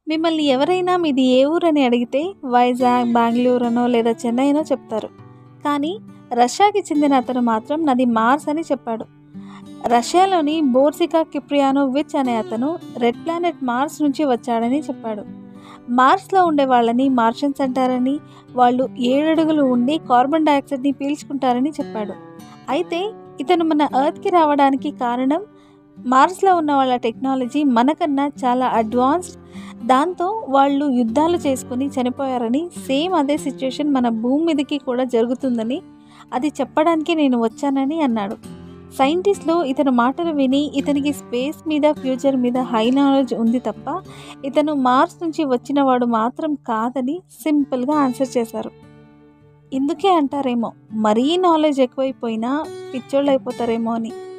మిమ్మల్ని ఎవరైనా మీది ఏ ఊరని అడిగితే వైజాగ్ బెంగళూరు అనో లేదా చెన్నై అనో చెప్తారు కానీ రష్యాకి చెందిన అతను మాత్రం నాది మార్స్ అని చెప్పాడు రష్యాలోని బోర్సికా కిప్రియానోవిచ్ అనే అతను రెడ్ ప్లానెట్ మార్స్ నుంచి వచ్చాడని చెప్పాడు మార్స్లో ఉండే వాళ్ళని మార్షన్స్ అంటారని వాళ్ళు ఏడడుగులు ఉండి కార్బన్ డైఆక్సైడ్ని పీల్చుకుంటారని చెప్పాడు అయితే ఇతను మన ఎర్త్కి రావడానికి కారణం మార్స్లో ఉన్న వాళ్ళ టెక్నాలజీ మనకన్నా చాలా అడ్వాన్స్డ్ దాంతో వాళ్ళు యుద్ధాలు చేసుకుని చనిపోయారని సేమ్ అదే సిచ్యుయేషన్ మన భూమి మీదకి కూడా జరుగుతుందని అది చెప్పడానికి నేను వచ్చానని అన్నాడు సైంటిస్టులు ఇతను మాటలు విని ఇతనికి స్పేస్ మీద ఫ్యూచర్ మీద హై నాలెడ్జ్ ఉంది తప్ప ఇతను మార్స్ నుంచి వచ్చినవాడు మాత్రం కాదని సింపుల్గా ఆన్సర్ చేశారు ఇందుకే అంటారేమో మరీ నాలెడ్జ్ ఎక్కువైపోయినా పిచ్చోళ్ళు అయిపోతారేమో అని